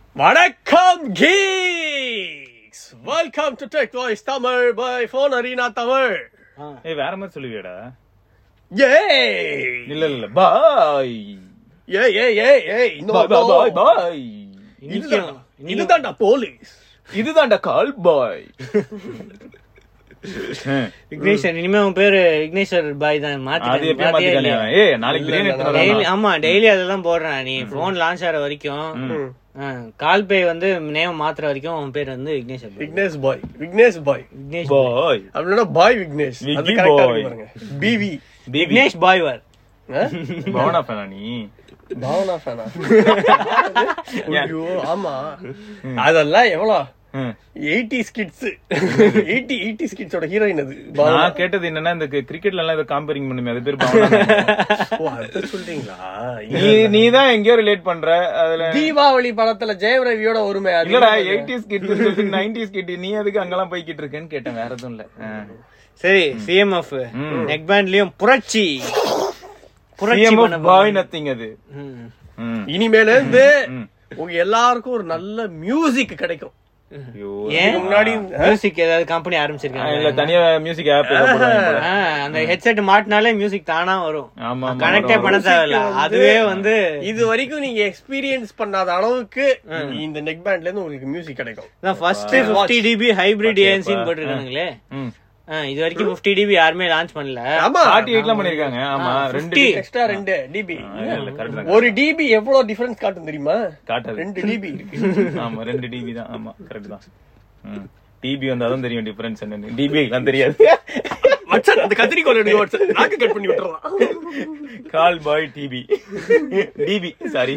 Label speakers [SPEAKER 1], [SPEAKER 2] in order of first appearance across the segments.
[SPEAKER 1] வணக்கம் geeks welcome to Tech Voice Tamil by Phone Arena Tamil
[SPEAKER 2] ஏய் வேற மாதிரி சொல்லுவியடா
[SPEAKER 1] ஏய்
[SPEAKER 2] இல்ல இல்ல பாய்
[SPEAKER 1] ஏய் ஏய் ஏய் ஏய் no,
[SPEAKER 2] பாய்
[SPEAKER 1] no.
[SPEAKER 2] பாய் பாய்
[SPEAKER 1] இதுதான்டா இதுதான்டா போலீஸ்
[SPEAKER 2] இதுதான்டா கால் பாய்
[SPEAKER 3] விக்னேஸ்வர் இனிமே உன் பேரு விக்னேஸ்வர் பாய் தான்
[SPEAKER 2] அது எப்பயும்
[SPEAKER 3] மாத்தி
[SPEAKER 2] மாத்திட்டானே அவன். ஏய் நாளைக்கு பிரியாணி எடுத்துட்டு
[SPEAKER 3] டெய்லி
[SPEAKER 2] வரலாம்
[SPEAKER 3] ஆமா டெய்லி அதெல்லாம் போடுறேன் நீ போன் லான்ச் ஆகிற வரைக்கும் கால் பே வந்து நேம் மாத்துற வரைக்கும் உன் பேர் வந்து விக்னேஸ்வர் பாய்.
[SPEAKER 1] விக்னேஷ் பாய் விக்னேஷ் பாய்
[SPEAKER 3] விக்னேஷ்
[SPEAKER 2] பாய்
[SPEAKER 1] அப்படின்னா பாய் விக்னேஷ் அது
[SPEAKER 2] விக்கி
[SPEAKER 1] கரெக்டா
[SPEAKER 2] boy.
[SPEAKER 1] இருக்கு பாருங்க பிவி
[SPEAKER 2] பேபி
[SPEAKER 3] விக்னேஷ் பாய் வர்
[SPEAKER 2] பவனா ஃபேனா நீ
[SPEAKER 1] பாவனா ஃபேனா ஐயோ ஆமா அதெல்லாம் எவ்வளோ
[SPEAKER 2] ம்.
[SPEAKER 1] Eighty skits eighty eighty ஸ்கிட்ஸோட heroine அது பாவனா.
[SPEAKER 2] நான் கேட்டது என்னன்னா இந்த கிரிக்கெட்ல எல்லாம் ஏதோ காம்பேரிங் பண்ணுமே அது பேர் பவனா
[SPEAKER 1] ஓ அது சொல்றீங்களா
[SPEAKER 2] நீ நீ தான் எங்கேயோ ரிலேட் பண்ற அதுல
[SPEAKER 1] தீபாவளி படத்துல ஜெயம் ரவியோட ஒருமை அது
[SPEAKER 2] இல்லடா எயிட்டிஸ் கிட் சொல்லிட்டு நைன்டிஸ் கிட் நீ எதுக்கு அங்கெல்லாம் போய்கிட்டு இருக்கேன்னு கேட்டேன் வேற எதுவும் இல்ல ஆ.
[SPEAKER 3] சரி சிஎம்எஃப் நெக் பேண்ட்லயும் புரட்சி புரட்சி
[SPEAKER 2] CM of
[SPEAKER 3] பண்ண
[SPEAKER 2] boy nothing அது
[SPEAKER 3] ம்.
[SPEAKER 2] ம்.
[SPEAKER 1] இனிமேல இருந்து
[SPEAKER 2] ம்.
[SPEAKER 1] உங்க எல்லாருக்கும் ஒரு நல்ல மியூசிக் கிடைக்கும்
[SPEAKER 2] ஐயோ,
[SPEAKER 3] ஏன்
[SPEAKER 1] முன்னாடி
[SPEAKER 3] மியூசிக் ஏதாவது கம்பெனி
[SPEAKER 2] ஆ,
[SPEAKER 3] ஆரம்பிச்சிருக்காங்க
[SPEAKER 2] இல்ல தனியா மியூசிக் ஆப் ஏதோ போடுவாங்க போல.
[SPEAKER 3] ஆ, அந்த ஹெட்செட் மாட்டினாலே மியூசிக் தானா வரும்
[SPEAKER 2] ஆமா ஆமா
[SPEAKER 3] கனெக்டே
[SPEAKER 2] வரும்,
[SPEAKER 3] பண்ண
[SPEAKER 2] வரும்.
[SPEAKER 3] தேவையில்ல அதுவே வந்து
[SPEAKER 1] இது வரைக்கும் நீங்க எக்ஸ்பீரியன்ஸ் பண்ணாத அளவுக்கு இந்த நெக் பேண்ட்ல இருந்து உங்களுக்கு மியூசிக் கிடைக்கும்
[SPEAKER 3] ஃபர்ஸ்ட் 50 டிபி ஹைபிரிட் ஏஎன்சின்னு போட்டிருக்காங்களே
[SPEAKER 2] ம்.
[SPEAKER 3] ஆ, இது வரைக்கும் 50 டிபி யாருமே லான்ச் பண்ணல
[SPEAKER 1] ஆமா
[SPEAKER 2] ஃபார்ட்டி எயிட்லாம் பண்ணிருக்காங்க ஆமா ரெண்டு
[SPEAKER 3] 50.
[SPEAKER 1] எக்ஸ்ட்ரா ரெண்டு டிபி
[SPEAKER 2] ஆ, இல்ல, correct தான்.
[SPEAKER 1] ஒரு டிபி எவ்வளவு டிஃபரன்ஸ் காட்டும் தெரியுமா
[SPEAKER 2] காட்டாது
[SPEAKER 1] ரெண்டு டிபி இருக்கு
[SPEAKER 2] ஆமா ரெண்டு டிபி தான் ஆமா கரெக்ட் தான் டிபி வந்தாதான் தெரியும் டிஃபரன்ஸ் என்னன்னு டிபி எல்லாம் தெரியாது
[SPEAKER 1] மச்சான் அந்த கத்திரிக்கோல் எடுங்க மச்சான் நாக்கு கட் பண்ணி விட்டுறலாம்
[SPEAKER 2] கால் பாய் டிபி டிபி சாரி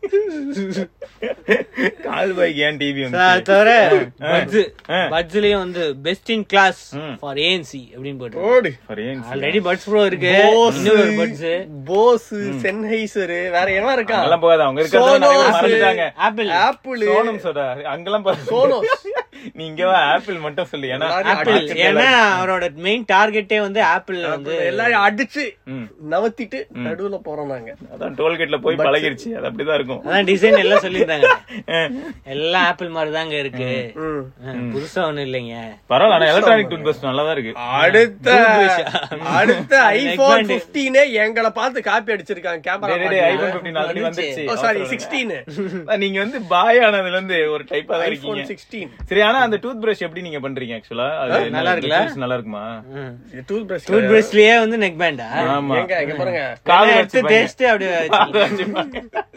[SPEAKER 2] கால் பாய் ஏன் டிபி
[SPEAKER 3] அது
[SPEAKER 2] வந்து
[SPEAKER 3] தவிர பட்ஸ்
[SPEAKER 2] ஆ.
[SPEAKER 3] பட்ஸ்லயும் வந்து பெஸ்ட் இன் கிளாஸ்
[SPEAKER 2] ம்.
[SPEAKER 3] ஃபார் ஏஎன்சி அப்படின்னு போட்டு
[SPEAKER 1] ஓடு
[SPEAKER 3] ஆல்ரெடி பட்ஸ் ப்ரோ இருக்கு
[SPEAKER 1] Bose,
[SPEAKER 3] இன்னொரு பட்ஸ்
[SPEAKER 1] போஸ் சென்ஹைசர் வேற எவன் இருக்கா
[SPEAKER 2] அங்கெல்லாம் போகாத அவங்க இருக்கிறத நிறைய பேர்
[SPEAKER 1] Sonos,
[SPEAKER 2] மறந்துட்டாங்க
[SPEAKER 3] ஆப்பிள்
[SPEAKER 1] ஆப்பிள்
[SPEAKER 2] சோனம் சோடா அங்கெல்லாம் பாரு.
[SPEAKER 1] சோனோஸ்
[SPEAKER 2] நீ இங்க வா ஆப்பிள் மட்டும் சொல்லு ஏன்னா
[SPEAKER 1] எல்லாரையும்
[SPEAKER 3] ஆப்பிள்
[SPEAKER 1] அடிச்சு
[SPEAKER 3] ஏன்னா அவரோட மெயின் டார்கெட்டே வந்து ஆப்பிள் வந்து
[SPEAKER 1] எல்லாரும் அடிச்சு
[SPEAKER 2] ம்.
[SPEAKER 1] நவத்திட்டு நடுவுல போறோம் நாங்க
[SPEAKER 2] அதான் டோல்கேட்ல போய் பழகிருச்சு அது அப்படிதான் இருக்கும்
[SPEAKER 3] அதான் டிசைன் எல்லாம் சொல்லியிருந்தாங்க
[SPEAKER 2] ஆ.
[SPEAKER 3] எல்லாம் ஆப்பிள் மாதிரி தாங்க இருக்கு
[SPEAKER 1] ம்.
[SPEAKER 3] ஆ, புதுசா ஒண்ணும் இல்லைங்க
[SPEAKER 2] பரவாயில்ல ஆனா எலக்ட்ரானிக் டூத் பஸ்ட் நல்லா தான் இருக்கு
[SPEAKER 1] அடுத்த அடுத்த
[SPEAKER 3] அது
[SPEAKER 1] ஐபோன்
[SPEAKER 3] neck band.
[SPEAKER 1] 15 எங்களை பார்த்து காப்பி அடிச்சிருக்காங்க
[SPEAKER 2] டேய், டேய், டேய்,
[SPEAKER 1] கேமரா
[SPEAKER 2] iPhone 15 already வந்துருச்சு.
[SPEAKER 1] சாரி
[SPEAKER 2] அவசரம் இல்ல.
[SPEAKER 1] 16
[SPEAKER 2] நீங்க வந்து பாய் ஆனதுல இருந்து ஒரு டைப்பா தான்
[SPEAKER 1] ஐபோன்
[SPEAKER 2] இருக்கீங்க
[SPEAKER 1] 16
[SPEAKER 2] சரி ஆனா அந்த டூத் பிரஷ் எப்படி நீங்க பண்றீங்க ஆக்சுவலா அது
[SPEAKER 3] நல்லா இருக்குல்ல?
[SPEAKER 2] நல்லா இருக்குமா
[SPEAKER 1] டூத் பிரஷ்
[SPEAKER 3] டூத் பிரஷ்லயே வந்து நெக் பேண்டா
[SPEAKER 2] ஆமா
[SPEAKER 1] எங்க எங்க பாருங்க
[SPEAKER 2] காது
[SPEAKER 3] எடுத்து
[SPEAKER 2] வச்சுப்பாங்க.
[SPEAKER 3] டேஸ்ட் அப்படியே வச்சு-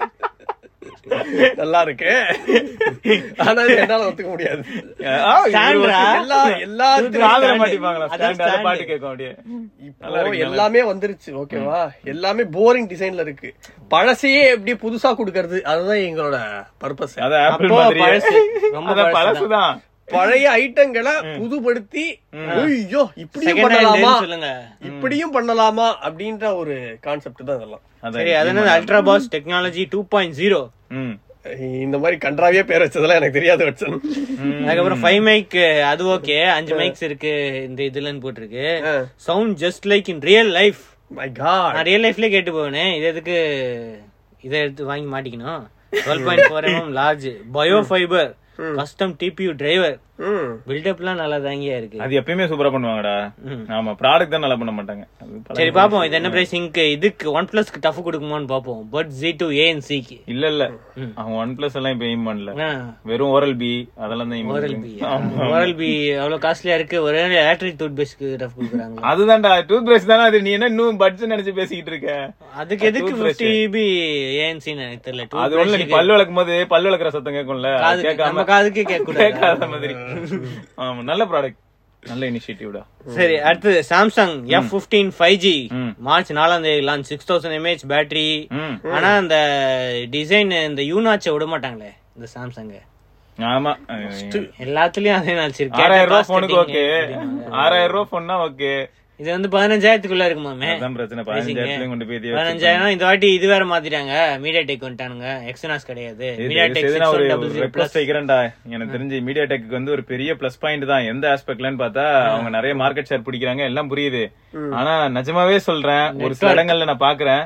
[SPEAKER 1] நல்லா இருக்கு ஆனா இது என்னால ஒத்துக்க முடியாது
[SPEAKER 2] ஆ, இது
[SPEAKER 3] Sandra.
[SPEAKER 1] எல்லா எல்லாத்துலயும்
[SPEAKER 2] காதுல
[SPEAKER 3] stand.
[SPEAKER 2] மாட்டிப்பாங்களா
[SPEAKER 3] அதான்
[SPEAKER 2] stand, அதை
[SPEAKER 3] stand.
[SPEAKER 2] பாட்டு கேட்கும் அப்படியே நல்லா
[SPEAKER 1] இப்போ
[SPEAKER 2] இருக்கு, நல்லா
[SPEAKER 1] எல்லாமே வந்துருச்சு ஓகேவா எல்லாமே போரிங் டிசைன்ல இருக்கு பழசையே எப்படி புதுசா குடுக்கறது அதுதான் எங்களோட பர்பஸ்
[SPEAKER 2] அது ஆப்பிள்
[SPEAKER 3] அப்போ
[SPEAKER 2] மாதிரி
[SPEAKER 3] பழசு. ரொம்ப
[SPEAKER 2] அதான்
[SPEAKER 3] பழசுதான்.
[SPEAKER 2] பழசுதான்
[SPEAKER 1] பழைய ஐட்டங்களை புதுபடுத்தி ஐயோ இப்படியும்
[SPEAKER 3] Second hand
[SPEAKER 1] பண்ணலாமா
[SPEAKER 3] ன்னு சொல்லுங்க
[SPEAKER 1] இப்படியும் பண்ணலாமா அப்படின்ற ஒரு கான்செப்ட் தான் இதெல்லாம்
[SPEAKER 2] அதான்
[SPEAKER 3] சரி அது என்னது ultra bass technology two point zero
[SPEAKER 2] ம்.
[SPEAKER 1] இந்த மாதிரி கன்றாவியே பேர் வச்சதெல்லாம் எனக்கு தெரியாது வச்சன்
[SPEAKER 3] அதுக்கப்புறம் ஃபைவ் மைக் அது ஓகே அஞ்சு மைக்ஸ் இருக்கு இந்த இதுலன்னு போட்டிருக்கு sound just like in real life
[SPEAKER 1] my god
[SPEAKER 3] நான் ரியல் லைஃப்லயே கேட்டு போவேனே இது எதுக்கு இதை எடுத்து வாங்கி மாட்டிக்கணும் twelve point four mm large bio fiber custom TPU driver
[SPEAKER 1] ம்
[SPEAKER 3] பில்டப்லாம் நல்லா தாங்கியா இருக்கு
[SPEAKER 2] அது எப்பயுமே சூப்பரா பண்ணுவாங்கடா
[SPEAKER 3] ம்.
[SPEAKER 2] ஆமா ப்ராடக்ட் தான் நல்லா பண்ண மாட்டாங்க அது பழக்கம்.
[SPEAKER 3] சரி பாப்போம் இது என்ன பிரைசிங்க்கு இதுக்கு ஒன் பிளஸ்க்கு டஃப் கொடுக்குமான்னு பாப்போம் பட் ஜி டூ ஏஎன்சிக்கு
[SPEAKER 2] இல்ல இல்ல அவன் ஒன் பிளஸ் எல்லாம் இப்ப எய்ம் பண்ணல
[SPEAKER 3] ஆ
[SPEAKER 2] வெறும் ஓரல் பி அதெல்லாம் தான் aim
[SPEAKER 3] ஓரல் பி
[SPEAKER 2] பண்றாங்க.
[SPEAKER 3] ஓரல் பி அவ்வளவு காஸ்ட்லியா இருக்கு ஒரே எலக்ட்ரிக் டூத் பிரஷ்க்கு டஃப் கொடுக்குறாங்க
[SPEAKER 2] அதுதான்டா டூத் பிரஷ் தானே அது நீ என்ன இன்னும் பட்ஸ் நினைச்சு பேசிக்கிட்டு இருக்க
[SPEAKER 3] அதுக்கு எதுக்கு ஃபிஃப்டி பி ஏஎன்சின்னு எனக்கு தெரியல
[SPEAKER 2] அது
[SPEAKER 3] டூத்
[SPEAKER 2] ஒண்ணு நீ பல்லு விளக்கும் போது பல்லு விளக்குற சத்தம் கேட்கும்ல அது
[SPEAKER 3] காதுக்கு
[SPEAKER 2] கேட்காம
[SPEAKER 3] நம்ம காதுக்கு கேட்க கூடாது
[SPEAKER 2] கேட்காத மாதிரி ஆமா நல்ல ப்ராடக்ட் நல்ல இனிஷியேட்டிவ்டா
[SPEAKER 3] சரி அடுத்து Samsung F fifteen five G
[SPEAKER 2] ம்.
[SPEAKER 3] மார்ச் நாலாம் தேதி launch six thousand mAh battery
[SPEAKER 2] ம்
[SPEAKER 3] ஆனா அந்த டிசைன் இந்த யூனாச்ச விட மாட்டாங்களே இந்த சாம்சங்
[SPEAKER 2] ஆமா
[SPEAKER 3] எல்லாத்துலயும் அதே நாச்சு இருக்கு
[SPEAKER 2] ஆறாயிரம் ரூபாய் போனுக்கு ஓகே ஆறாயிரம் ரூபாய் போன்னா ஓகே
[SPEAKER 3] இது வந்து பதினஞ்சாயிரத்துக்குள்ள இருக்குமாமே
[SPEAKER 2] அதான் பிரச்சனை பதினஞ்சாயிரத்துலயும் கொண்டு போய் வச்சு
[SPEAKER 3] பதினஞ்சாயிரம் இந்த வாட்டி இது வேற மாத்திட்டாங்க மீடியா டெக் வந்துட்டானுங்க எக்ஸனாஸ் கிடையாது மீடியா டெக்
[SPEAKER 2] இது நான் ஒரு
[SPEAKER 3] டபுள் ஜீரோ
[SPEAKER 2] ரெக்வஸ்ட் வைக்கிறேன்டா எனக்கு தெரிஞ்சு மீடியா டெக்கு வந்து ஒரு பெரிய பிளஸ் பாயிண்ட் தான் எந்த ஆஸ்பெக்ட்லன்னு பார்த்தா அவங்க நிறைய மார்க்கெட் ஷேர் பிடிக்கிறாங்க எல்லாம் புரியுது ஆனா நிஜமாவே சொல்றேன் ஒரு சில இடங்கள்ல நான் பாக்குறேன்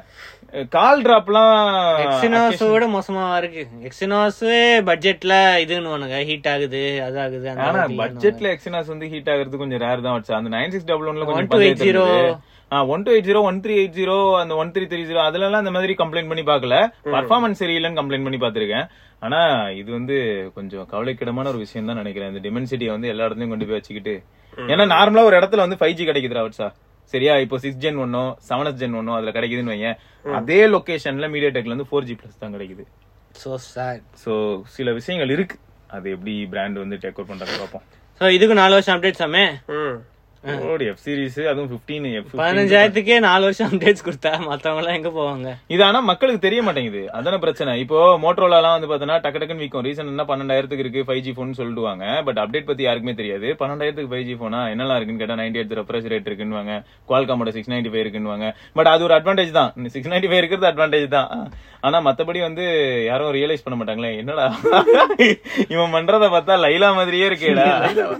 [SPEAKER 2] கால் டிராப்லாம்
[SPEAKER 3] எக்ஸினாஸோட மோசமா இருக்கு எக்ஸினாஸ் பட்ஜெட்ல இதுன்னு ஹீட் ஆகுது அது ஆகுது அந்த
[SPEAKER 2] ஆனா
[SPEAKER 3] ஆகுது,
[SPEAKER 2] பட்ஜெட்ல எக்ஸினாஸ் வந்து ஹீட் ஆகுறது கொஞ்சம் ரேர் தான் வச்சா அந்த நைன் சிக்ஸ் டபுள் ஒன்ல கொஞ்சம்
[SPEAKER 3] 1280
[SPEAKER 2] one two eight zero one three eight zero அந்த ஒன் த்ரீ த்ரீ ஜீரோ அதுல எல்லாம் அந்த மாதிரி கம்ப்ளைண்ட் பண்ணி பார்க்கல பர்ஃபார்மன்ஸ் சரியில்லைன்னு கம்ப்ளைண்ட் பண்ணி பார்த்திருக்கேன் ஆனா இது வந்து கொஞ்சம் கவலைக்கிடமான ஒரு விஷயம் தான் நினைக்கிறேன் இந்த டிமென்சிட்டியை வந்து எல்லா இடத்துலயும் கொண்டு போய் வச்சுக்கிட்டு ஏன்னா நார்மலா ஒரு இடத்துல வந்து ஃபைவ் ஜி கிடைக்குதுடா வட்சா சரியா இப்போ சிக்ஸ் ஜென் ஒன்னோ செவன் எஸ் ஜென் ஒன்னோ அதுல கிடைக்குதுன்னு வையன் அதே லொகேஷன்ல மீடியா டெக்ல வந்து ஃபோர் ஜி பிளஸ் தான் கிடைக்குது
[SPEAKER 3] சோ சாட்
[SPEAKER 2] சோ சில விஷயங்கள் இருக்கு அது எப்படி பிராண்ட் வந்து டேக் ஓவர் பண்றது பார்ப்போம்
[SPEAKER 3] சோ இதுக்கு நாலு வருஷம் அப்டேட் சாமே
[SPEAKER 1] ம்.
[SPEAKER 2] ஓடி எஃப் சீரிஸ் அதுவும் 15 எஃப்
[SPEAKER 3] பதினஞ்சாயிரத்துக்கே நாலு வருஷம் அப்டேட்ஸ் கொடுத்தா மத்தவங்க எல்லாம் எங்க போவாங்க
[SPEAKER 2] இது ஆனா மக்களுக்கு தெரிய மாட்டேங்குது அதான பிரச்சனை இப்போ மோட்டரோலா எல்லாம் வந்து பாத்தீங்கன்னா டக்கு டக்குன்னு விற்கும் ரீசன் என்ன பன்னெண்டாயிரத்துக்கு இருக்கு ஃபைவ் ஜி போன் சொல்லிடுவாங்க பட் அப்டேட் பத்தி யாருக்குமே தெரியாது பன்னெண்டாயிரத்துக்கு ஃபைவ் ஜி போனா என்னெல்லாம் இருக்குன்னு கேட்டா நைன்டி எயிட் ரெஃப்ரெஷ் ரேட் இருக்குன்னு குவால்காமோட சிக்ஸ் நைன்டி ஃபைவ் இருக்குன்னு பட் அது ஒரு அட்வான்டேஜ் தான் சிக்ஸ் நைன்டி ஃபைவ் இருக்கிறது அட்வான்டேஜ் தான் ஆனா மத்தபடி வந்து யாரும் ரியலைஸ் பண்ண மாட்டாங்களே என்னடா இவன் பண்றத பார்த்தா லைலா மாதிரியே இருக்கேடா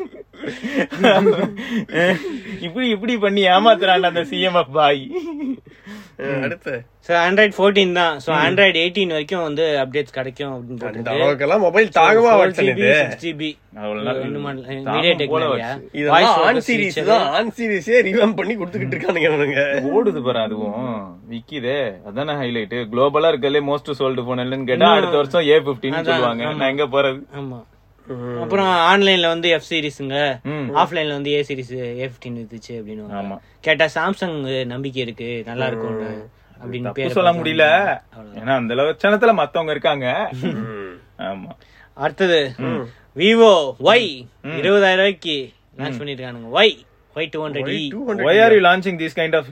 [SPEAKER 2] இப்படி இப்படி பண்ணி ஏமாத்துறான்டா அந்த சிஎம்எஃப் பாய்
[SPEAKER 1] ம், அடுத்து
[SPEAKER 3] சோ ஆண்ட்ராய்ட் 14 தான் சோ ஆண்ட்ராய்டு 18 வரைக்கும் வந்து அப்டேட்ஸ் கிடைக்கும் அப்படின்னு
[SPEAKER 1] இந்த
[SPEAKER 3] போட்டுருக்கு
[SPEAKER 1] அளவுக்கெல்லாம் மொபைல் தாகமா வச்சது இது
[SPEAKER 3] ஜிபி
[SPEAKER 2] அவ்வளவு நாள்
[SPEAKER 3] ரெண்டு மாடல்
[SPEAKER 2] தாகம்
[SPEAKER 3] மீடியா
[SPEAKER 2] போல
[SPEAKER 3] டெக்னாலஜியா
[SPEAKER 2] வச்சு.
[SPEAKER 1] இதெல்லாம் ஆன் சீரிஸ் தான் ஆன் சீரிஸே ரிவம் பண்ணி கொடுத்துக்கிட்டு இருக்கானுங்க அவனுங்க
[SPEAKER 2] ஓடுது பாரு அதுவும் விக்கிதே அதானே ஹைலைட் குளோபலா இருக்கலே மோஸ்ட் சோல்டு போன் இல்லன்னு கேட்டா அடுத்த வருஷம் ஏ பிப்டின்னு சொல்லுவாங்க நான் எங்க போறது
[SPEAKER 3] ஆமா அப்புறம் ஆன்லைன்ல வந்து எஃப் சீரிஸ்ங்க
[SPEAKER 2] ம்.
[SPEAKER 3] ஆஃப்லைன்ல வந்து ஏ சீரிஸ் ஏ பிப்டீன் இருந்துச்சு அப்படின்னு
[SPEAKER 2] ஆமா
[SPEAKER 3] கேட்டா சாம்சங் நம்பிக்கை இருக்கு நல்லா இருக்கும் அப்படின்னு
[SPEAKER 2] தப்பு
[SPEAKER 3] பேர்
[SPEAKER 2] சொல்ல முடியல ஏன்னா அந்த லட்சணத்துல மத்தவங்க இருக்காங்க ஆமா
[SPEAKER 3] அடுத்தது விவோ ஒய் இருபதாயிரம் ரூபாய்க்கு லான்ச் பண்ணிருக்கானுங்க why Y two hundred E
[SPEAKER 2] why are you launching this kind of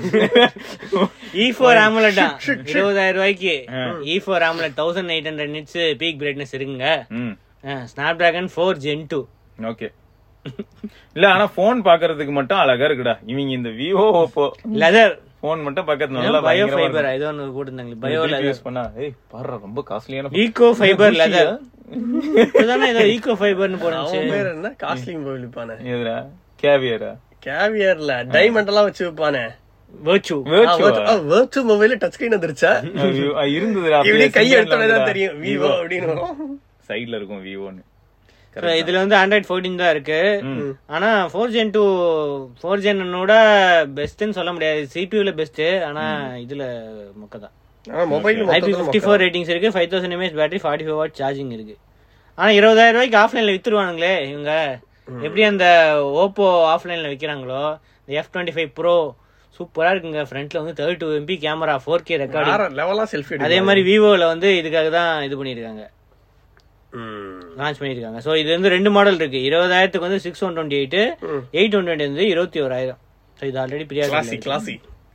[SPEAKER 3] E four AMOLED தான் இருபதாயிரம் ரூபாய்க்கு E four AMOLED thousand eight hundred nits peak brightness இருக்குங்க
[SPEAKER 2] ம்
[SPEAKER 3] Snapdragon four gen two
[SPEAKER 2] okay இல்ல ஆனா phone பாக்குறதுக்கு மட்டும் அழகா இருக்குடா இவங்க இந்த விவோ ஓப்போ
[SPEAKER 3] லெதர்
[SPEAKER 2] போன் மட்டும் பக்கத்துல நல்லா
[SPEAKER 3] பயோ
[SPEAKER 2] பயங்கரமா
[SPEAKER 3] ஃபைபர் ஏதோ ஒன்று போட்டுருந்தாங்களே பயோ
[SPEAKER 2] இருக்கு.
[SPEAKER 3] லெதர்
[SPEAKER 2] யூஸ் பண்ணா ஏய் பாரு ரொம்ப காஸ்ட்லியான
[SPEAKER 3] ஈகோ ஃபைபர் லெதர் இப்பதானே ஏதோ ஈகோ ஃபைபர்னு போடுச்சு
[SPEAKER 1] அவன் பேர் என்ன காஸ்ட்லி மொபைல் விற்பானே
[SPEAKER 2] எதுடா கேவியரா
[SPEAKER 1] கேவியர்ல டைமண்ட் எல்லாம் வச்சு விற்பானே
[SPEAKER 3] Vertu
[SPEAKER 1] Vertu mobile touch screen வந்துருச்சா
[SPEAKER 2] இருந்ததுடா
[SPEAKER 1] இப்படி கை எடுத்தோட தான் தெரியும் விவோ அப்படின்னு வரும்
[SPEAKER 2] சைடுல இருக்கும் விவோன்னு
[SPEAKER 3] இதுல வந்து ஆண்ட்ராய்ட் ஃபோர்டீன் தான் இருக்கு ஆனா ஃபோர் ஜென் டூ ஃபோர் ஜென்னோட பெஸ்ட்னு சொல்ல முடியாது சிபியூல பெஸ்ட் ஆனா இதுல மொக்க தான்
[SPEAKER 1] ஆனா mobile
[SPEAKER 3] IP fifty four ratings இருக்கு five thousand mAh battery forty five watt charging இருக்கு ஆனா இருபதாயிரம் ரூபாய்க்கு ஆஃப்லைன்ல வித்துருவானுங்களே இவங்க எப்படி அந்த ஓப்போ ஆஃப்லைன்ல விக்கிறாங்களோ இந்த எஃப் டுவெண்ட்டி ஃபைவ் ப்ரோ சூப்பரா இருக்குங்க ஃப்ரண்ட்ல வந்து thirty two MP camera four K recording
[SPEAKER 1] வேற லெவலா செல்ஃபி
[SPEAKER 3] அதே மாதிரி விவோல வந்து இதுக்காக தான் இது பண்ணிருக்காங்க லான்ச் பண்ணிருக்காங்க சோ இது வந்து ரெண்டு மாடல் இருக்கு இருபதாயிரத்துக்கு வந்து six one twenty eight eight one twenty வந்து இருபத்தி ஓராயிரம் ஸோ இது ஆல்ரெடி பிரியா
[SPEAKER 1] கிளாசி கிளாசி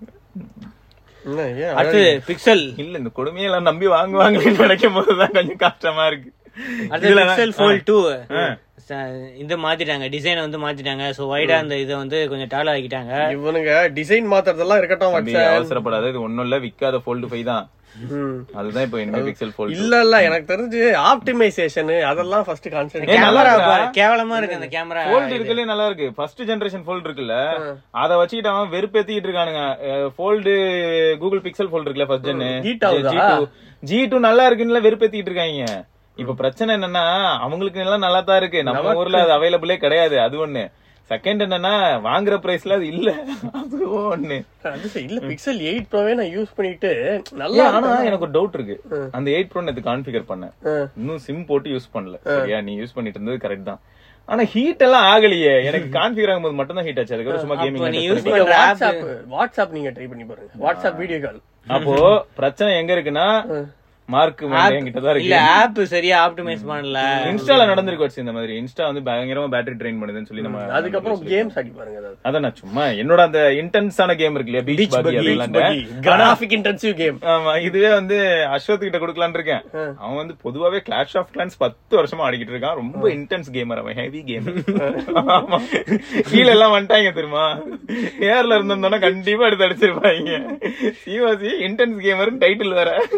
[SPEAKER 1] ஏன்
[SPEAKER 3] அடுத்தது பிக்சல்
[SPEAKER 2] இல்ல இந்த கொடுமையெல்லாம் நம்பி வாங்குவாங்கன்னு நினைக்கும் போதுதான் கொஞ்சம் கஷ்டமா இருக்கு
[SPEAKER 3] அடுத்து பிக்சல் ஃபோல்ட் டூ இந்த மாத்திட்டாங்க டிசைன் வந்து மாத்திட்டாங்க சோ வைடா அந்த இதை வந்து கொஞ்சம் டாலா ஆக்கிட்டாங்க
[SPEAKER 1] இவனுங்க டிசைன் மாத்துறதெல்லாம் இருக்கட்டும்
[SPEAKER 2] தம்பி,
[SPEAKER 1] வச்ச
[SPEAKER 2] அவசரப்படாத இது ஒண்ணும் இல்ல விக்காத ஃபோல்டு ஃபைவ் தான்
[SPEAKER 1] ம்.
[SPEAKER 2] அதுதான் இப்போ இனிமே பிக்சல் ஃபோல்டு
[SPEAKER 1] இல்ல இல்ல எனக்கு தெரிஞ்சு ஆப்டிமைசேஷன் அதெல்லாம் ஃபர்ஸ்ட் கான்சென்ட்
[SPEAKER 2] ஏய், நல்லா
[SPEAKER 3] கேமரா
[SPEAKER 2] இருக்கா?
[SPEAKER 3] கேவலமா இருக்கு அந்த கேமரா
[SPEAKER 2] ஃபோல்டு இருக்கலே நல்லா இருக்கு ஃபர்ஸ்ட் ஜெனரேஷன் ஃபோல்டு இருக்குல்ல அத வச்சுக்கிட்டு அவன் வெறுப்பேத்திட்டு இருக்கானுங்க ஃபோல்டு கூகுள் பிக்சல் ஃபோல்டு இருக்குல்ல ஃபர்ஸ்ட் ஜென்
[SPEAKER 1] Heat ஆகுதா?
[SPEAKER 2] ஜி டூ ஜி டூ நல்லா இருக்குன்னு வெறுப்பேத்திட்டு இருக்காங்க இப்ப பிரச்சனை என்னன்னா அவங்களுக்கு எல்லாம் நல்லா தான் இருக்கு நம்ம ஊர்ல அது அவைலபிளே கிடையாது அது ஒண்ணு செகண்ட் என்னன்னா வாங்குற பிரைஸ்ல அது இல்ல அது ஒண்ணு
[SPEAKER 1] அது சரி, இல்ல பிக்சல் எயிட் ப்ரோவே நான் யூஸ் பண்ணிட்டு
[SPEAKER 2] இல்ல
[SPEAKER 1] நல்லா
[SPEAKER 2] ஆனா எனக்கு ஒரு டவுட் இருக்கு அந்த எயிட் ப்ரோ நேத்து கான்ஃபிகர் பண்ணேன்
[SPEAKER 1] ம்.
[SPEAKER 2] இன்னும் சிம் போட்டு யூஸ் பண்ணல சரியா நீ யூஸ் பண்ணிட்டு இருந்தது கரெக்ட் தான் ஆனா ஹீட் எல்லாம் ஆகலையே எனக்கு கான்ஃபிகர் ஆகும்போது மட்டும் தான் ஹீட் ஆச்சு அதுக்கப்புறம் சும்மா
[SPEAKER 3] அப்போ நீ
[SPEAKER 2] கேமிங்
[SPEAKER 3] use
[SPEAKER 1] நீங்க
[SPEAKER 3] பண்ற app-
[SPEAKER 1] வாட்ஸ்அப் வாட்ஸ்அப் நீங்க ட்ரை பண்ணி பாருங்க வாட்ஸ்அப் வீடியோ கால்
[SPEAKER 2] அப்போ பிரச்சனை எங்க இருக்குன்னா மார்க் என்கிட்ட தான்
[SPEAKER 3] இல்ல
[SPEAKER 2] இருக்கு
[SPEAKER 3] ஆப் சரியா ஆப்டிமைஸ் பண்ணல
[SPEAKER 2] இன்ஸ்டால நடந்திருக்கு வச்சு இந்த மாதிரி இன்ஸ்டா வந்து பயங்கரமா பேட்டரி ட்ரெயின் பண்ணுதுன்னு சொல்லி நம்ம
[SPEAKER 1] அதுக்கப்புறம் கேம்ஸ் ஆடி பாருங்க அதாவது
[SPEAKER 2] அதான் நான் சும்மா என்னோட அந்த இன்டென்ஸான கேம் இருக்கு இல்லையா பீச் பாகி அதெல்லாம்
[SPEAKER 1] கிராஃபிக் இன்டென்சிவ் கேம்
[SPEAKER 2] ஆமா இதுவே வந்து அஸ்வத் கிட்ட கொடுக்கலான்னு இருக்கேன் அவன் வந்து பொதுவாவே கிளாஷ் ஆஃப் கிளான்ஸ் பத்து வருஷமா ஆடிக்கிட்டு இருக்கான் ரொம்ப இன்டென்ஸ் கேமர் அவன் ஹெவி கேம் கீழ எல்லாம் வந்துட்டாங்க தெரியுமா நேர்ல இருந்திருந்தோம்னா கண்டிப்பா எடுத்து அடிச்சிருப்பாங்க சிவாசி இன்டென்ஸ் கேமர்னு டைட்டில் வேற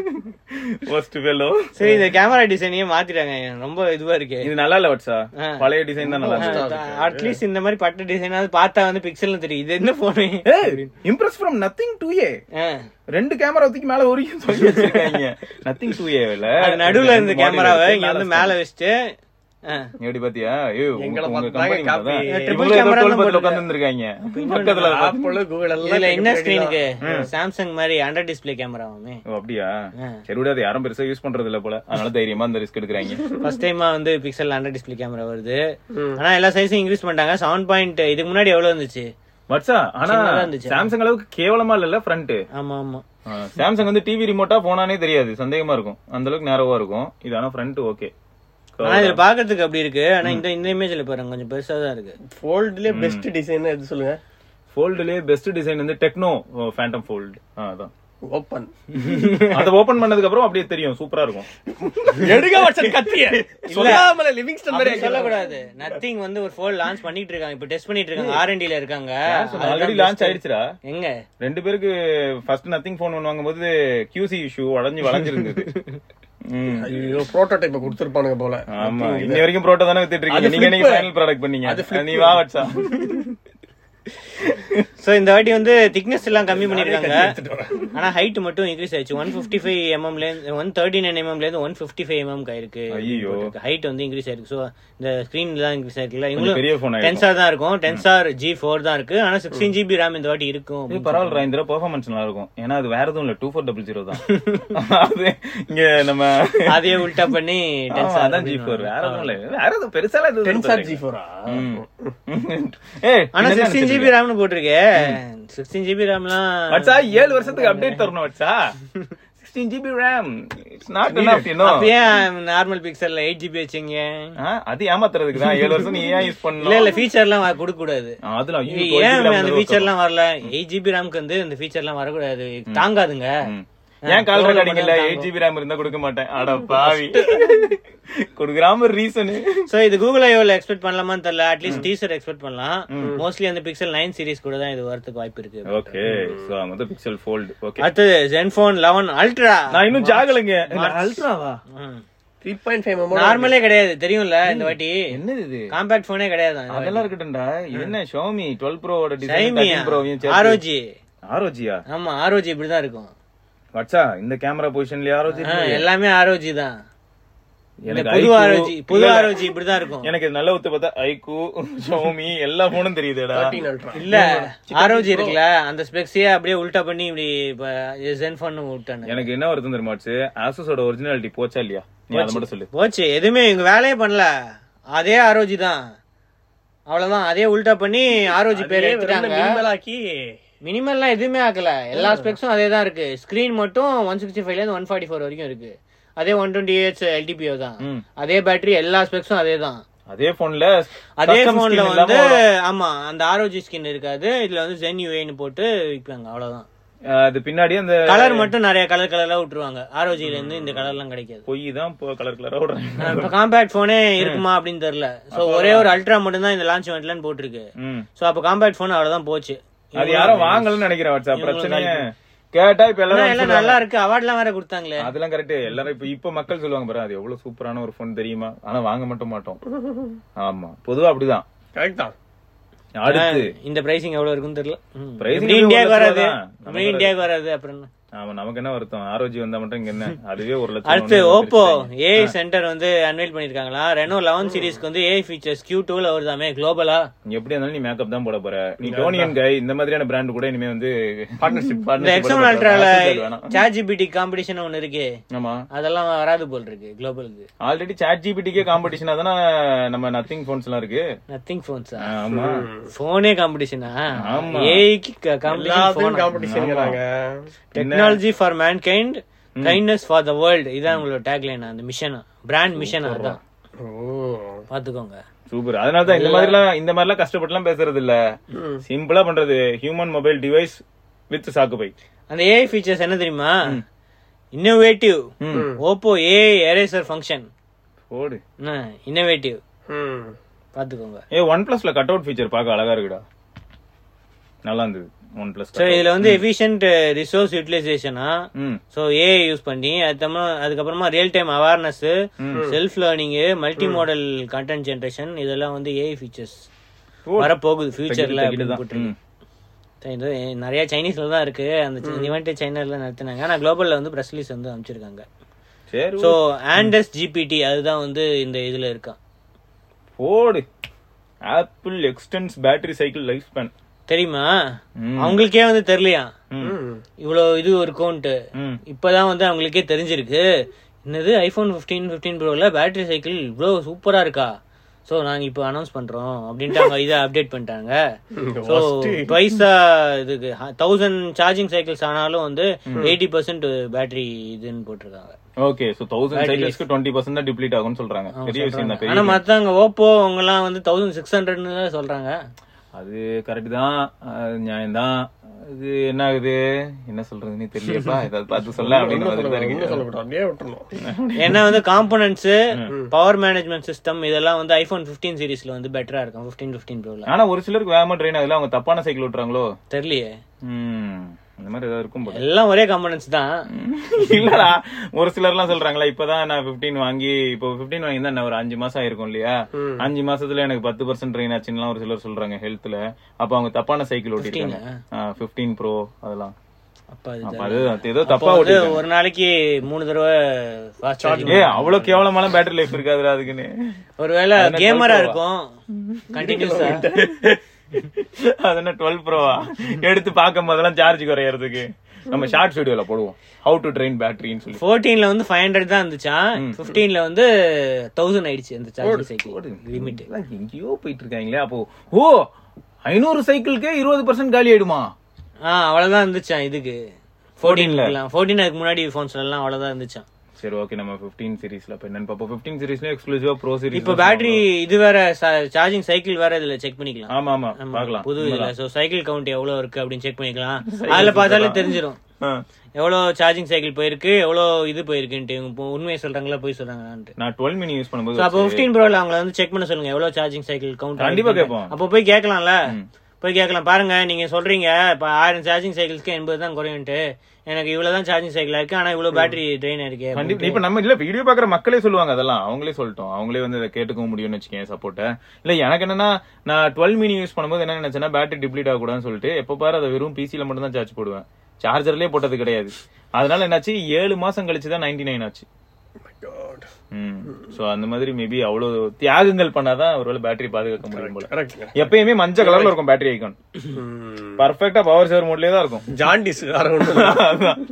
[SPEAKER 2] ஃபர்ஸ்ட் ஃபெல்லோ
[SPEAKER 3] சரி இந்த கேமரா டிசைனையே மாத்திட்டாங்க ரொம்ப இதுவா இருக்கு
[SPEAKER 2] இது நல்லா இல்ல வட்சா
[SPEAKER 3] ஆ.
[SPEAKER 2] பழைய டிசைன் தான் நல்லா இருக்கு
[SPEAKER 3] அட்லீஸ்ட் இந்த மாதிரி பட்ட டிசைனாவது பார்த்தா வந்து பிக்சல்னு தெரியும் இது என்ன phone
[SPEAKER 2] impress from Nothing to a ரெண்டு கேமரா தூக்கி மேல ஒரு சொல்லி வச்சிருக்காங்க நத்திங் டு ஏ இல்ல
[SPEAKER 3] அது நடுவுல இருந்த கேமராவை இங்க வந்து மேல வச்சுட்டு ஆ.
[SPEAKER 2] எப்படி பாத்தியா ஐயோ உங்க
[SPEAKER 1] எங்களை
[SPEAKER 2] உங்க
[SPEAKER 1] பார்த்தாங்க
[SPEAKER 2] கம்பெனி
[SPEAKER 1] copy.
[SPEAKER 3] Triple
[SPEAKER 2] இவங்களே ஏதோ
[SPEAKER 3] camera
[SPEAKER 2] தோள்
[SPEAKER 3] தான்
[SPEAKER 2] பத்துல
[SPEAKER 3] போட்டிருக்காங்க.
[SPEAKER 2] உட்கார்ந்து இருந்திருக்காங்க பக்கத்துல உட்கார்ந்து-
[SPEAKER 1] ஆப்பிள் கூகுள் எல்லாம்
[SPEAKER 3] இதுல என்ன
[SPEAKER 1] ready
[SPEAKER 3] ஸ்கிரீனுக்கு
[SPEAKER 1] தான்.
[SPEAKER 3] சாம்சங் மாதிரி அண்டர் டிஸ்பிளே கேமராவுமே
[SPEAKER 2] ஓ அப்படியா
[SPEAKER 3] ஆ.
[SPEAKER 2] சரி விட அது யாரும் பெருசா யூஸ் பண்றது இல்ல போல அதனால தைரியமா அந்த ரிஸ்க் எடுக்கிறாங்க
[SPEAKER 3] ஃபர்ஸ்ட் டைமா வந்து பிக்சல் அண்டர் டிஸ்பிளே கேமரா வருது ஆனா எல்லா சைஸும் இன்க்ரீஸ் பண்ணிட்டாங்க செவன் பாயிண்ட் இதுக்கு முன்னாடி எவ்வளவு இருந்துச்சு
[SPEAKER 2] வட்சா ஆனா
[SPEAKER 3] சின்னதா இருந்துச்சு.
[SPEAKER 2] சாம்சங் அளவுக்கு கேவலமா இல்ல ஃப்ரண்ட்
[SPEAKER 3] ஆமா ஆமா
[SPEAKER 2] சாம்சங் வந்து டிவி ரிமோட்டா போனானே தெரியாது சந்தேகமா இருக்கும் அந்த அளவுக்கு நேரவா இருக்கும் இது ஆனா ஃப்ரண்ட் ஓகே
[SPEAKER 3] ஆனா இதுல பாக்குறதுக்கு அப்படி இருக்கு ஆனா இந்த இந்த இமேஜ்ல பாருங்க கொஞ்சம் பெருசா தான் இருக்கு
[SPEAKER 1] ஃபோல்ட்லயே பெஸ்ட் டிசைன் எது சொல்லுங்க
[SPEAKER 2] ஃபோல்டுலயே பெஸ்ட் டிசைன் வந்து டெக்னோ ஃபேண்டம் ஃபோல்ட் அதான்
[SPEAKER 1] ஓப்பன்
[SPEAKER 2] அதை ஓபன் பண்ணதுக்கு அப்புறம் அப்படியே தெரியும் சூப்பரா இருக்கும்
[SPEAKER 1] எடுக்க வச்ச கத்திய சொல்லாமல லிவிங்ஸ்டன் மாதிரி
[SPEAKER 3] அப்படி சொல்லக்கூடாது நத்திங் வந்து ஒரு ஃபோன் லான்ச் பண்ணிட்டு இருக்காங்க இப்ப டெஸ்ட் பண்ணிட்டு இருக்காங்க R&D ல இருக்காங்க
[SPEAKER 2] ஆல்ரெடி லான்ச் ஆயிடுச்சுடா
[SPEAKER 3] எங்க
[SPEAKER 2] ரெண்டு பேருக்கு ஃபர்ஸ்ட் நத்திங் போன் ஒன்று வாங்கும்போது QC இஷ்யூ உடஞ்சு வளைஞ்சிருந்தது ம்.
[SPEAKER 1] ஐயோ புரோட்டோடைப் கொடுத்திருப்பானுங்க போல
[SPEAKER 2] ஆமா இன்னி வரைக்கும் புரோட்டோ தானே வித்துட்டு இருக்கீங்க
[SPEAKER 1] அது
[SPEAKER 2] நீங்க நீங்க
[SPEAKER 1] flip.
[SPEAKER 2] ஃபைனல் ப்ராடக்ட் பண்ணீங்க
[SPEAKER 1] அது flip.
[SPEAKER 2] நீ வா வச்சா
[SPEAKER 3] சோ இந்த வாட்டி வந்து திக்னஸ் எல்லாம் கம்மி பண்ணிருக்காங்க
[SPEAKER 1] எடுத்துட்டு வரேன்.
[SPEAKER 3] ஆனா ஹைட் மட்டும் இன்க்ரீஸ் ஆயிடுச்சு ஒன் பிப்டி ஃபைவ் எம்எம்ல இருந்து ஒன் தேர்ட்டி நைன் எம்எம்ல இருந்து ஒன் பிப்டி ஃபைவ் எம்எம் ஆயிருக்கு
[SPEAKER 2] ஐயோ.
[SPEAKER 3] ஹைட் வந்து இன்க்ரீஸ் ஆயிருக்கு சோ இந்த ஸ்கிரீன்ல தான் இன்க்ரீஸ் ஆயிருக்குல்ல
[SPEAKER 2] கொஞ்சம் பெரிய phone
[SPEAKER 3] இவங்களும்
[SPEAKER 2] ஆயிருக்கும்.
[SPEAKER 3] டென்சார் தான் இருக்கும் டென்சார் ஜி ஃபோர் தான் இருக்கு ஆனா சிக்ஸ்டீன் ஜிபி ரேம் இந்த வாட்டி இருக்கும்
[SPEAKER 2] இது பரவாயில்ல இந்த பெர்ஃபார்மன்ஸ் நல்லா இருக்கும் ஏன்னா அது வேற எதுவும் இல்ல டூ ஃபோர் டபுள் ஜீரோ தான் அது இங்க நம்ம
[SPEAKER 3] அதையே உல்டா பண்ணி
[SPEAKER 2] ஆமா,
[SPEAKER 3] டென்சார்
[SPEAKER 2] அதான் ஜி ஃபோர் வேற எதுவும் இல்ல வேற எதுவும் பெருசால இது
[SPEAKER 1] டென்சார் ஜி ஃபோரா
[SPEAKER 2] ஏய்
[SPEAKER 3] ஆனா
[SPEAKER 2] என்ன
[SPEAKER 3] சிக்ஸ்டீன் ஜிபி
[SPEAKER 2] நினைச்சிட்டு
[SPEAKER 3] ரேம்னு போட்டிருக்கு சிக்ஸ்டீன் ஜிபி ரேம்லாம்
[SPEAKER 2] வச்சா ஏழு வருஷத்துக்கு அப்டேட் தரணும் வச்சா sixteen GB RAM it's not enough you know
[SPEAKER 3] அப்பயே நார்மல் பிக்சல்ல எயிட் ஜிபி வச்சீங்க
[SPEAKER 2] ஆ, அது ஏமாத்துறதுக்கு தான் ஏழு வருஷம் நீ ஏன் யூஸ்
[SPEAKER 3] இல்ல
[SPEAKER 2] பண்ணல
[SPEAKER 3] இல்ல ஃபீச்சர் எல்லாம் கொடுக்க கூடாது
[SPEAKER 2] அதுல ஐயோ,
[SPEAKER 3] இது
[SPEAKER 2] 12
[SPEAKER 3] ஏன்
[SPEAKER 2] gram
[SPEAKER 3] அந்த
[SPEAKER 2] அளவு
[SPEAKER 3] ஃபீச்சர் எல்லாம் வரல எயிட் ஜிபி ரேம்க்கு வந்து இந்த ஃபீச்சர் எல்லாம் வரக்கூடாது தாங்காதுங்க
[SPEAKER 2] ம். ஏன் கால் ரெக்கார்டிங் இல்ல எயிட் ஜிபி ரேம் இருந்தா கொடுக்க மாட்டேன் அட பாவி கொடுக்குறாம ஒரு ரீசன்
[SPEAKER 3] சோ இது கூகுள் ஐஓல எக்ஸ்பெக்ட் பண்ணலாமான்னு தெரியல அட்லீஸ்ட் டீசர் எக்ஸ்பெக்ட் பண்ணலாம் மோஸ்ட்லி அந்த பிக்சல் நைன் சீரிஸ் கூட தான் இது வரதுக்கு வாய்ப்பு இருக்கு
[SPEAKER 2] ஓகே சோ வந்து பிக்சல் ஃபோல்ட் ஓகே
[SPEAKER 3] அடுத்தது ஜென்ஃபோன் லெவன் அல்ட்ரா
[SPEAKER 2] நான் இன்னும் ஜாகலைங்க அல்ட்ராவா
[SPEAKER 1] த்ரீ பாயிண்ட் ஃபைவ்
[SPEAKER 3] நார்மலே கிடையாது தெரியும்ல இந்த வாட்டி
[SPEAKER 2] என்னது இது
[SPEAKER 3] காம்பேக்ட் போனே கிடையாது
[SPEAKER 2] அதெல்லாம் இருக்கட்டும்டா இது என்ன ஷோமி டுவெல் ப்ரோவோட டிசைன்
[SPEAKER 3] ஷைமியா
[SPEAKER 2] தேர்ட்டின் ப்ரோவையும்
[SPEAKER 3] ஆரோஜி
[SPEAKER 2] ஆரோஜியா
[SPEAKER 3] ஆமா ஆரோஜி இப்படிதான் இருக்கும்
[SPEAKER 2] வச்சா இந்த கேமரா பொசிஷன்ல ஆரோஜி
[SPEAKER 3] ஆ, எல்லாமே ஆரோஜி தான் இந்த
[SPEAKER 2] எனக்கு
[SPEAKER 3] புது
[SPEAKER 2] iQOO-
[SPEAKER 3] ஆரோஜி புது
[SPEAKER 2] இல்ல, இல்ல.
[SPEAKER 3] ஆரோஜி இப்படிதான் இருக்கும்
[SPEAKER 2] எனக்கு இது நல்ல ஒத்து பார்த்தா ஐக்கு ஷோமி எல்லா போனும் தெரியுதுடா
[SPEAKER 1] தேர்ட்டின் அல்ட்ரா
[SPEAKER 3] இல்ல ஆரோஜி இருக்குல்ல அந்த ஸ்பெக்ஸையே அப்படியே உல்டா பண்ணி இப்படி ஜென்ஃபோன் விட்டானு
[SPEAKER 2] எனக்கு என்ன வருத்தம் தெரியுமாச்சு ஆசஸோட ஒரிஜினாலிட்டி போச்சா இல்லையா நீ அதை மட்டும் சொல்லு
[SPEAKER 3] போச்சு எதுவுமே இவங்க வேலையே பண்ணல அதே ஆரோஜி தான் அவ்வளவுதான் அதே உல்டா பண்ணி ஆரோஜி பேர் எடுத்துட்டாங்க
[SPEAKER 1] மினிமலாக்கி
[SPEAKER 3] மினிமல்லாம் எதுவுமே ஆக்கல எல்லா ஸ்பெக்ஸும் அதே தான் இருக்கு ஸ்கிரீன் மட்டும் ஒன் சிக்ஸ்டி ஃபைவ்ல இருந்து ஒன் ஃபார்ட்டி ஃபோர் வரைக்கும் இருக்கு அதே ஒன் டுவெண்ட்டி எயிட்ஸ் எல்டிபிஓ தான்
[SPEAKER 2] ம்.
[SPEAKER 3] அதே பேட்டரி எல்லா ஸ்பெக்ஸும் அதே தான்
[SPEAKER 2] அதே போன்ல
[SPEAKER 3] அதே போன்ல வந்து ஆமா அந்த ஆரோஜி ஸ்கின் இருக்காது இதுல வந்து ஜென் யூஏன்னு போட்டு விற்பாங்க அவ்வளவுதான்
[SPEAKER 2] அது பின்னாடி அந்த
[SPEAKER 3] கலர் மட்டும் நிறைய கலர் கலர்லாம் விட்டுருவாங்க ஆரோஜில இருந்து இந்த கலர்லாம் கிடைக்காது
[SPEAKER 2] பொய் தான் கலர் கலரா விடுறாங்க
[SPEAKER 3] இப்ப காம்பேக்ட் போனே இருக்குமா அப்படின்னு தெரியல சோ ஒரே ஒரு அல்ட்ரா மட்டும் தான் இந்த லான்ச் இவெண்ட்லன்னு போட்டிருக்கு
[SPEAKER 2] ம்.
[SPEAKER 3] சோ அப்ப காம்பேக்ட் போன் அவ்வளவுதான் போச்சு
[SPEAKER 2] அது யாரும் வாங்கலன்னு நினைக்கிறேன் வாட்ஸ்அப் பிரச்சனையே கேட்டா இப்ப
[SPEAKER 3] ஆனா
[SPEAKER 2] எல்லாரும்
[SPEAKER 3] எல்லாம் நல்லா இருக்கு அவார்ட்லாம் வேற கொடுத்தாங்களே
[SPEAKER 2] அதெல்லாம் கரெக்ட் எல்லாரும் இப்ப இப்ப மக்கள் சொல்லுவாங்க பாரு அது எவ்வளவு சூப்பரான ஒரு போன் தெரியுமா ஆனா வாங்க மட்டும் மாட்டோம் ஆமா பொதுவா அப்படிதான்
[SPEAKER 1] கரெக்ட் தான்
[SPEAKER 2] அடுத்து
[SPEAKER 3] இந்த பிரைசிங் எவ்வளவு இருக்குன்னு தெரியல ம்.
[SPEAKER 2] Pricing
[SPEAKER 3] இப்படி
[SPEAKER 2] ஒரு
[SPEAKER 3] இந்தியாவுக்கு
[SPEAKER 2] லட்சம்
[SPEAKER 3] வராது
[SPEAKER 2] தான்.
[SPEAKER 3] இப்படி இந்தியாவுக்கு வராது அப்புறம் என்ன?
[SPEAKER 2] ஆமா நமக்கு என்ன வருத்தம் ஆரோஜி வந்தா மட்டும் இங்க என்ன அதுவே ஒரு லட்சம்
[SPEAKER 3] அடுத்து
[SPEAKER 2] ஒண்ணு
[SPEAKER 3] ஓப்போ
[SPEAKER 2] பிரிச்சுட்டாங்க.
[SPEAKER 3] ஏஐ சென்டர் வந்து அன்வைல் பண்ணிருக்காங்களா ரெனோ லெவன் சீரிஸ்க்கு வந்து ஏஐ ஃபீச்சர்ஸ் கியூ டூல வருதாமே குளோபலா
[SPEAKER 2] நீ எப்படி இருந்தாலும் நீ மேக்கப் தான் போட போற நீ டோனியன் கை இந்த மாதிரியான பிராண்ட் கூட இனிமே வந்து பார்ட்னர்ஷிப்
[SPEAKER 3] இந்த எக்ஸாம் அல்ட்ரால சாட் ஜிபிடி காம்படிஷன் ஒன்னு இருக்கு
[SPEAKER 2] ஆமா
[SPEAKER 3] அதெல்லாம் வராது போல் இருக்கு குளோபலுக்கு
[SPEAKER 2] ஆல்ரெடி சாட் ஜிபிடிக்கே காம்படிஷனா தானே நம்ம நத்திங் போன்ஸ் எல்லாம் இருக்கு
[SPEAKER 3] நத்திங் போன்ஸா
[SPEAKER 2] ஆமா
[SPEAKER 3] போனே காம்படிஷனா
[SPEAKER 2] ஆமா.
[SPEAKER 3] ஏஐக்கு காம்படிஷன்
[SPEAKER 1] எல்லாத்துக்கும்
[SPEAKER 3] போன்
[SPEAKER 1] காம்படிஷன்ங்கிறாங்க
[SPEAKER 3] technology for mankind kindness for the world இதான் உங்களோட டேக்லைன் அந்த மிஷன் பிராண்ட் மிஷன் அதான்
[SPEAKER 1] ஓ
[SPEAKER 3] பாத்துக்கோங்க
[SPEAKER 2] சூப்பர் அதனால தான் இந்த மாதிரி எல்லாம் இந்த மாதிரி எல்லாம் கஷ்டப்பட்டு எல்லாம் பேசுறது இல்ல சிம்பிளா பண்றது ஹியூமன் மொபைல் டிவைஸ் வித் சாக்குபை
[SPEAKER 3] அந்த ஏஐ ஃபீச்சர்ஸ் என்ன தெரியுமா innovative Oppo AI eraser function
[SPEAKER 2] போடு
[SPEAKER 3] இன்னோவேட்டிவ்
[SPEAKER 1] ம்
[SPEAKER 3] பாத்துக்கோங்க
[SPEAKER 2] ஏ ஒன் பிளஸ்ல கட் அவுட் ஃபீச்சர் பார்க்க அழகா இருக்குடா நல்லா இருந்தது ஒன் பிளஸ்
[SPEAKER 3] ஸோ இதுல வந்து எஃபிஷியன்ட் ரிசோர்ஸ் யூட்டிலைசேஷனா
[SPEAKER 2] ம்
[SPEAKER 3] ஸோ ஏஐ யூஸ் பண்ணி அதுக்கப்புறமா அதுக்கப்புறமா real time awareness self learning multimodal content generation இதெல்லாம் வந்து ஏஐ ஃபீச்சர்ஸ் வரப்போகுது ஃபியூச்சர்ல
[SPEAKER 2] தகிடு தான். ம்.
[SPEAKER 3] இது நிறைய சைனீஸ்ல தான் இருக்கு அந்த இவெண்ட் சைனால நடத்துனாங்க ஆனா குளோபல்ல வந்து ப்ரெஸ் ரிலீஸ் வந்து அமைச்சிருக்காங்க
[SPEAKER 2] சரி
[SPEAKER 3] ஸோ ஆண்டஸ் ஜிபிடி அதுதான் வந்து இந்த இதுல இருக்கான்
[SPEAKER 2] போடு Apple extends battery cycle lifespan
[SPEAKER 3] தெரியுமா
[SPEAKER 2] ம்.
[SPEAKER 3] அவங்களுக்கே வந்து தெரியலையா
[SPEAKER 1] ம்.
[SPEAKER 3] இவ்வளவு இது இருக்கும்ட்டு
[SPEAKER 2] ம்
[SPEAKER 3] இப்பதான் வந்து அவங்களுக்கே தெரிஞ்சிருக்கு என்னது ஐபோன் 15 15 ப்ரோல பேட்டரி சைக்கிள் இவ்வளோ சூப்பரா இருக்கா ஸோ நாங்க இப்போ அனௌன்ஸ் பண்றோம் அப்படின்ட்டு அவங்க இதை அப்டேட் பண்ணிட்டாங்க ஸோ பைசா இதுக்கு தௌசண்ட் சார்ஜிங் சைக்கிள்ஸ் ஆனாலும் வந்து எயிட்டி பர்சன்ட் பேட்டரி இதுன்னு போட்டிருக்காங்க
[SPEAKER 2] ஓகே சோ தௌசண்ட் சைக்கிள்ஸ்க்கு டுவெண்ட்டி பர்சன்ட் தான் டிப்ளீட் ஆகும்னு சொல்றாங்க பெரிய விஷயம் தான்
[SPEAKER 3] ஆனா
[SPEAKER 2] பெரிய
[SPEAKER 3] மத்தவங்க ஓப்போ அவங்க எல்லாம் வந்து தௌசண்ட் சிக்ஸ் ஹண்ட்ரட்னு தான் சொல்றாங்க
[SPEAKER 2] அது கரெக்ட் தான் அது நியாயம் தான் இது என்ன ஆகுது என்ன சொல்றதுன்னு தெரியலப்பா ஏதாவது பார்த்து சொல்ல அப்படின்னு மாதிரி தான்
[SPEAKER 1] ஒண்ணும்
[SPEAKER 2] இருக்கு
[SPEAKER 1] சொல்லக்கூடாது அப்படியே விட்டுறணும்
[SPEAKER 3] ஏன்னா வந்து காம்போனன்ட்ஸ் பவர் மேனேஜ்மெண்ட் சிஸ்டம் இதெல்லாம் வந்து ஐபோன் 15 சீரிஸ்ல வந்து பெட்டரா இருக்கும் 15 15 ப்ரோல
[SPEAKER 2] ஆனா ஒரு சிலருக்கு வேகமா ட்ரெயின் ஆகுதுல அவங்க தப்பான சைக்கிள் விட்டுறாங்களோ
[SPEAKER 3] தெரியலையே
[SPEAKER 2] ம் அந்த மாதிரி ஏதாவது இருக்கும் போல
[SPEAKER 3] எல்லாம் ஒரே காம்போனன்ட்ஸ் தான்
[SPEAKER 2] இல்லடா ஒரு சிலர்லாம் சொல்றாங்களா இப்பதான் நான் 15 வாங்கி இப்போ 15 வாங்கி தான் ஒரு அஞ்சு மாசம் ஆயிருக்கும் இல்லையா அஞ்சு மாசத்துல எனக்கு பத்து பர்சன்ட் ட்ரெயின் ஆச்சுன்னு ஒரு சிலர் சொல்றாங்க ஹெல்த்ல அப்ப அவங்க தப்பான சைக்கிள் ஓட்டிருக்காங்க பிப்டீன் ப்ரோ அதெல்லாம்
[SPEAKER 3] அப்ப அது
[SPEAKER 2] அப்ப அது அது ஏதோ தப்பா
[SPEAKER 3] வந்து
[SPEAKER 2] ஓட்டிருக்காங்க
[SPEAKER 3] ஒரு நாளைக்கு மூணு தடவை ஃபாஸ்ட் சார்ஜ்
[SPEAKER 2] ஏ அவ்வளவு கேவலமான பேட்டரி லைஃப் இருக்காதுடா அதுக்குன்னு
[SPEAKER 3] ஒருவேளை கேமரா இருக்கும் கண்டினியூஸா
[SPEAKER 2] அது என்ன டுவெல் ப்ரோவா எடுத்து பார்க்கும் போதெல்லாம் சார்ஜ் குறையறதுக்கு நம்ம ஷார்ட் வீடியோல போடுவோம் ஹவு டு ட்ரெயின் பேட்டரின்னு சொல்லி
[SPEAKER 3] ஃபோர்டீன்ல வந்து ஃபைவ் ஹண்ட்ரட் தான் இருந்துச்சான் பிப்டீன்ல வந்து தௌசண்ட் ஆயிடுச்சு அந்த சார்ஜிங் சைக்கிள் லிமிட்
[SPEAKER 2] எல்லாம் எங்கேயோ போயிட்டு இருக்காங்களே அப்போ ஓ ஐநூறு சைக்கிள்க்கே இருபது பர்சன்ட் காலி ஆயிடுமா
[SPEAKER 3] ஆ அவ்வளவுதான் இருந்துச்சான் இதுக்கு
[SPEAKER 2] 14 ல?
[SPEAKER 3] ஃபோர்டீன் ஃபோர்டீன் அதுக்கு முன்னாடி ஃபோன்ஸ்ல எல்லாம் அவ்வளவுதான் இருந்துச்சான்
[SPEAKER 2] சரி ஓகே நம்ம 15 சீரிஸ்ல இப்ப என்னன்னு பாப்போம் 15 சீரிஸ்ல எக்ஸ்க்ளூசிவா ப்ரோ சீரிஸ்
[SPEAKER 3] இப்போ பேட்டரி இது வேற சார்ஜிங் சைக்கிள் வேற இதுல செக் பண்ணிக்கலாம்
[SPEAKER 2] ஆமா ஆமா பார்க்கலாம்
[SPEAKER 3] புது இதுல சோ சைக்கிள் கவுண்ட் எவ்வளவு இருக்கு அப்படின்னு செக் பண்ணிக்கலாம் அதுல பார்த்தாலே தெரிஞ்சிடும்
[SPEAKER 2] ஆ.
[SPEAKER 3] எவ்வளவு சார்ஜிங் சைக்கிள் போயிருக்கு எவ்வளவு இது போயிருக்குன்ட்டு இவங்க இப்போ உண்மையை சொல்றாங்களா போய் சொல்றாங்களான்ட்டு
[SPEAKER 2] நான் 12 மினி யூஸ்
[SPEAKER 3] So,
[SPEAKER 2] பண்ணும்போது
[SPEAKER 3] அப்போ 15 ப்ரோல அவங்கள வந்து செக் பண்ண சொல்லுங்க எவ்வளவு சார்ஜிங் சைக்கிள் கவுண்ட்
[SPEAKER 2] கண்டிப்பா கேட்போம்.
[SPEAKER 3] அப்போ போய் கேட்கலாம்ல போய் கேட்கலாம் பாருங்க நீங்க சொல்றீங்க இப்ப ஆயிரம் சார்ஜிங் சைக்கிள்ஸ்க்கு எண்பது தான் குறையும்ட்டு எனக்கு இவ்வளவுதான் சார்ஜிங் சைக்கிள் இருக்கு ஆனா இவ்வளவு பேட்டரி ட்ரெயின் இருக்கு
[SPEAKER 2] கண்டிப்பா இப்ப நம்ம இல்ல வீடியோ பாக்குற மக்களே சொல்லுவாங்க அதெல்லாம் அவங்களே சொல்லட்டும் அவங்களே வந்து இதை கேட்டுக்கவும் முடியும்னு வச்சுக்கேன் சப்போர்ட்ட இல்ல எனக்கு என்னன்னா நான் 12 மினி யூஸ் பண்ணும்போது என்ன நினைச்சேன்னா பேட்டரி டிப்ளீட் ஆகக்கூடாதுன்னு சொல்லிட்டு எப்ப பாரு அதை வெறும் பிசில மட்டும் தான் சார்ஜ் போடுவேன் சார்ஜர்லயே போட்டது கிடையாது அதனால என்னாச்சு ஏழு மாசம் கழிச்சு தான் நைன்டி நைன் ஆச்சு
[SPEAKER 1] God.
[SPEAKER 2] ம் சோ அந்த மாதிரி மேபி அவ்வளவு தியாகங்கள் பண்ணாதான் ஒருவேளை பேட்டரி பாதுகாக்க முடியும் போல
[SPEAKER 1] Correct.
[SPEAKER 2] எப்பயுமே மஞ்சள் கலர்ல இருக்கும் பேட்டரி ஐகான் பர்ஃபெக்டா பவர் சேவர் மோட்லயே தான் இருக்கும்
[SPEAKER 1] ஜாண்டிஸ் வேற ஒண்ணும்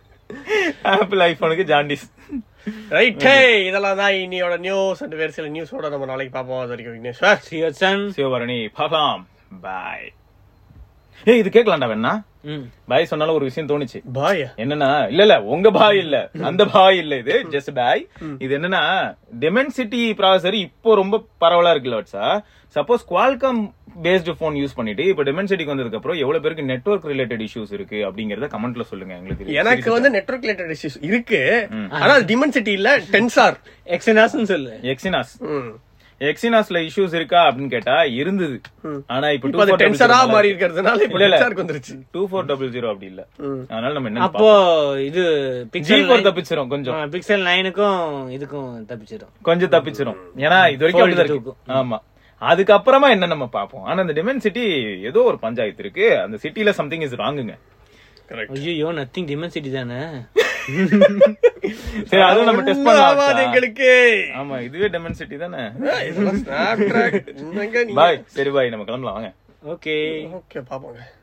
[SPEAKER 2] ஆப்பிள் ஐபோனுக்கு ஜாண்டிஸ்
[SPEAKER 1] ரைட் ஹே இதெல்லாம் தான் இன்னியோட நியூஸ் அண்ட் வேறு சில நியூஸோட நம்ம நாளைக்கு பார்ப்போம் அது வரைக்கும் விக்னேஸ்வர்
[SPEAKER 3] சிவசன்
[SPEAKER 2] சிவபரணி பாலாம் பாய் ஏய் இது கேட்கலாம்டா வேணா
[SPEAKER 3] ம்
[SPEAKER 2] பாய் சொன்னாலும் ஒரு விஷயம் தோணுச்சு
[SPEAKER 1] பாயா
[SPEAKER 2] என்னன்னா இல்ல இல்ல உங்க பாய் இல்ல அந்த பாய் இல்ல இது ஜஸ்ட் பாய் இது என்னன்னா டெமென்சிட்டி ப்ராசஸர் இப்போ ரொம்ப பரவலா இருக்குல்ல வட்சா suppose Qualcomm based phone use பண்ணிட்டு இப்ப டெமென்சிட்டிக்கு வந்ததுக்கு அப்புறம் எவ்வளவு பேருக்கு நெட்வொர்க் ரிலேட்டட் இஷ்யூஸ் இருக்கு அப்படிங்கறத கமெண்ட்ல சொல்லுங்க எங்களுக்கு
[SPEAKER 1] எனக்கு வந்து நெட்வொர்க் ரிலேட்டட் இஷ்யூஸ் இருக்கு ஆனா டிமென்சிட்டி இல்ல டென்சார்
[SPEAKER 3] எக்ஸனாஸ்னு சொல்லு
[SPEAKER 2] எக்ஸினாஸ் எக்ஸினாஸ்ல இஷ்யூஸ் இருக்கா அப்படின்னு கேட்டா இருந்தது ஆனா இப்ப
[SPEAKER 1] இப்ப அது டென்சரா மாறி இருக்கிறதுனால இப்ப
[SPEAKER 2] இல்ல, இல்ல.
[SPEAKER 1] டென்சாருக்கு வந்துருச்சு
[SPEAKER 2] டூ ஃபோர் டபுள் ஜீரோ அப்படி இல்ல
[SPEAKER 1] ம்.
[SPEAKER 2] அதனால நம்ம என்ன
[SPEAKER 3] அப்போ இது
[SPEAKER 2] ஜி
[SPEAKER 3] பிக்சல்
[SPEAKER 2] ஃபோர் தப்பிச்சிரும் கொஞ்சம்
[SPEAKER 3] பிக்சல் நைனுக்கும் இதுக்கும் தப்பிச்சிடும்
[SPEAKER 2] கொஞ்சம் தப்பிச்சிரும் ஏன்னா இது வரைக்கும்
[SPEAKER 3] Fold
[SPEAKER 2] அப்படிதான் இருக்கு ஆமா அதுக்கப்புறமா என்ன நம்ம பாப்போம் ஆனா அந்த டிமென் சிட்டி ஏதோ ஒரு பஞ்சாயத்து இருக்கு அந்த சிட்டில சம்திங் இஸ் ராங்குங்க
[SPEAKER 1] கரெக்ட்
[SPEAKER 3] ஐயோ நத்திங் டிமென்சிட்டி தானே
[SPEAKER 2] சரி அதுவும் நம்ம டெஸ்ட் பண்ணலாம்
[SPEAKER 1] எங்களுக்கு
[SPEAKER 2] ஆமா இதுவே டெமன் சிட்டி தானே
[SPEAKER 1] இதெல்லாம் Snapdragon. என்னங்க நீங்க?
[SPEAKER 2] பாய் சரி பாய் நம்ம கிளம்பலாம் வாங்க
[SPEAKER 3] ஓகே
[SPEAKER 1] ஓகே பாப்போங்க